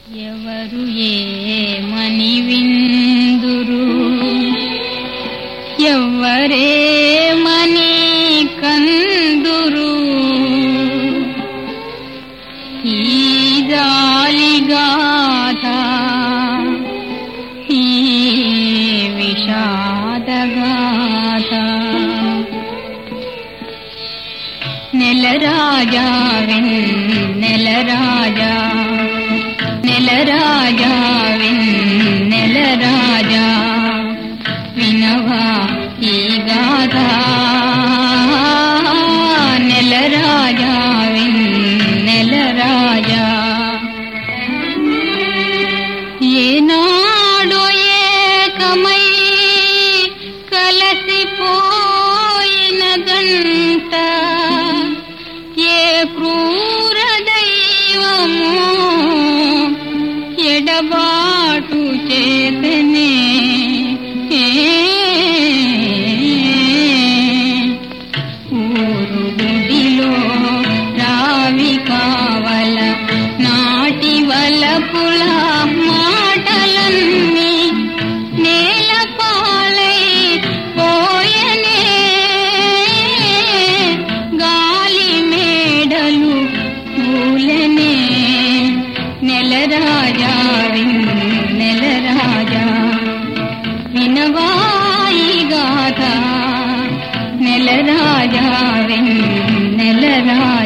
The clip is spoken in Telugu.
ఎవరు ఏమని విందురు ఎవ్వరేమని కందురు ఈ జాలిగాథ ఈ విషాదగాథ నెల రాజా నెల రాజా నెల రాజా నెల రాజా వినవా ఈ గాథ నెల రాజా నెల రాజా ఏనాడో ఏకమై కలసిపోయినదంట ఏ క్రూర దైవము ఎడబాటు చేతనే ఊరు గుడిలో రావి కావల నాటి వలపుల మాటలన్నీ నేల పాలై పోయనే గాలి మేడలు పూలనే నెల రాజా నెల రాజా వినవాయి గాథ నెల రాజా నెల రాజా